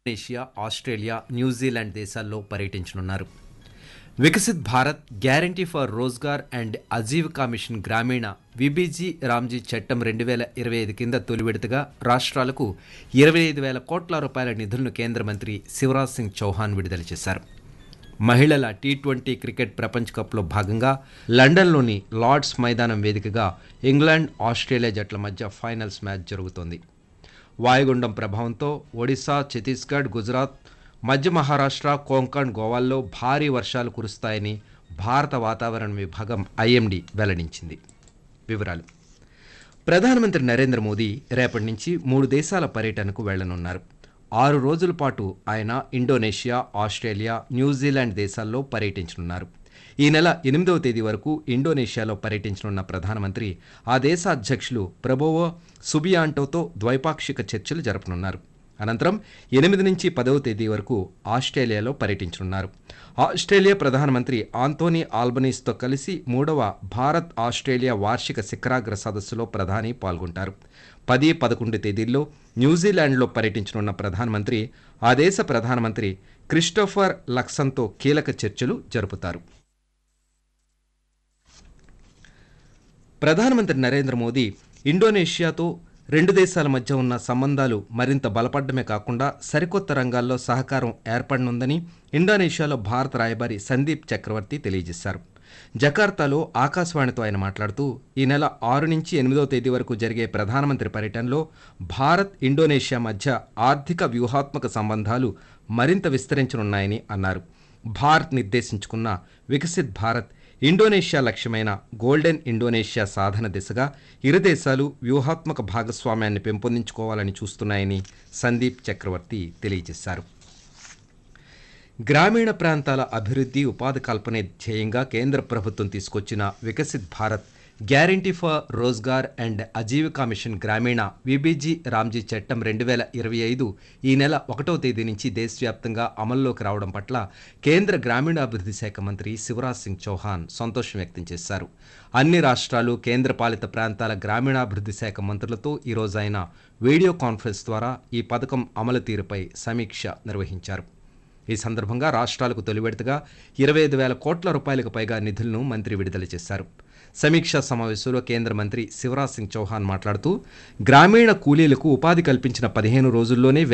Indonesia Australia New Zealand దేశాల్లో పర్యటించనున్నారు Viksit Bharat guarantee for Rozgar and Ajeevika mission Gramin VBG Ramji చట్టం రెండు వేల ఇరవై ఐదు కింద తొలి విడతగా రాష్ట్రాలకు ఇరవై ఐదు వేల కోట్ల రూపాయల నిధులను కేంద్ర మంత్రి శివరాజ్ సింగ్ చౌహాన్ విడుదల చేశారు మహిళల టీ ట్వంటీ క్రికెట్ ప్రపంచ కప్లో భాగంగా లండన్లోని లార్డ్స్ మైదానం వేదికగా ఇంగ్లాండ్ ఆస్ట్రేలియా జట్ల మధ్య ఫైనల్స్ మ్యాచ్ జరుగుతోంది వాయుగుండం ప్రభావంతో ఒడిశా ఛత్తీస్గఢ్ గుజరాత్ మధ్య మహారాష్ట్ర కోంకణ్ గోవాల్లో భారీ వర్షాలు కురుస్తాయని భారత వాతావరణ విభాగం ఐఎండీ వెల్లడించింది వివరాలు ప్రధానమంత్రి నరేంద్ర మోదీ రేపటి నుంచి మూడు దేశాల పర్యటనకు వెళ్లనున్నారు ఆరు రోజుల పాటు ఆయన ఇండోనేషియా ఆస్ట్రేలియా న్యూజిలాండ్ దేశాల్లో పర్యటించనున్నారు ఈ నెల ఎనిమిదవ తేదీ వరకు ఇండోనేషియాలో పర్యటించనున్న ప్రధానమంత్రి ఆ దేశ అధ్యక్షులు ప్రభోవో సుబియాంటోతో ద్వైపాక్షిక చర్చలు జరపనున్నారు అనంతరం ఎనిమిది నుంచి పదవ తేదీ వరకు ఆస్ట్రేలియాలో పర్యటించనున్నారు ఆస్ట్రేలియా ప్రధానమంత్రి ఆంటోనీ ఆల్బనీస్తో కలిసి మూడవ భారత్ ఆస్ట్రేలియా వార్షిక శిఖరాగ్ర సదస్సులో ప్రధాని పాల్గొంటారు పది పదకొండు తేదీల్లో న్యూజిలాండ్లో పర్యటించనున్న ప్రధానమంత్రి ఆ దేశ ప్రధానమంత్రి క్రిస్టోఫర్ లక్సన్తో కీలక చర్చలు జరుపుతారు ప్రధానమంత్రి నరేంద్ర మోదీ ఇండోనేషియాతో రెండు దేశాల మధ్య ఉన్న సంబంధాలు మరింత బలపడమే కాకుండా సరికొత్త రంగాల్లో సహకారం ఏర్పడనుందని ఇండోనేషియాలో భారత రాయబారి సందీప్ చక్రవర్తి తెలియజేశారు జకార్తాలో ఆకాశవాణితో ఆయన మాట్లాడుతూ ఈ నెల ఆరు నుంచి ఎనిమిదో తేదీ వరకు జరిగే ప్రధానమంత్రి పర్యటనలో భారత్ ఇండోనేషియా మధ్య ఆర్థిక వ్యూహాత్మక సంబంధాలు మరింత విస్తరించనున్నాయని అన్నారు భారత్ నిర్దేశించుకున్న వికసిత్ భారత్ ఇండోనేషియా లక్ష్యమైన గోల్డెన్ ఇండోనేషియా సాధన దిశగా ఇరు దేశాలు వ్యూహాత్మక భాగస్వామ్యాన్ని పెంపొందించుకోవాలని చూస్తున్నాయని సందీప్ చక్రవర్తి తెలియజేశారు గ్రామీణ ప్రాంతాల అభివృద్ధి ఉపాధి కల్పనే ధ్యేయంగా కేంద్ర ప్రభుత్వం తీసుకొచ్చిన Viksit Bharat guarantee for Rozgar and Ajeevika mission Gramin VBG Ramji చట్టం రెండు వేల ఇరవై ఐదు ఈ నెల ఒకటో తేదీ నుంచి దేశవ్యాప్తంగా అమల్లోకి రావడం పట్ల కేంద్ర గ్రామీణాభివృద్ధి శాఖ మంత్రి శివరాజ్ సింగ్ చౌహాన్ సంతోషం వ్యక్తం చేశారు అన్ని రాష్ట్రాలు కేంద్రపాలిత ప్రాంతాల గ్రామీణాభివృద్ధి శాఖ మంత్రులతో ఈరోజు ఆయన వీడియో కాన్ఫరెన్స్ ద్వారా ఈ పథకం అమలు తీరుపై సమీక్ష నిర్వహించారు ఈ సందర్భంగా రాష్ట్రాలకు తొలి విడతగా ఇరవై ఐదు వేల కోట్ల రూపాయలకు పైగా నిధులను మంత్రి విడుదల చేశారు సమీక్షా సమావేశంలో కేంద్ర మంత్రి శివరాజ్ సింగ్ చౌహాన్ మాట్లాడుతూ గ్రామీణ కూలీలకు ఉపాధి కల్పించిన పదిహేను రోజుల్లోనే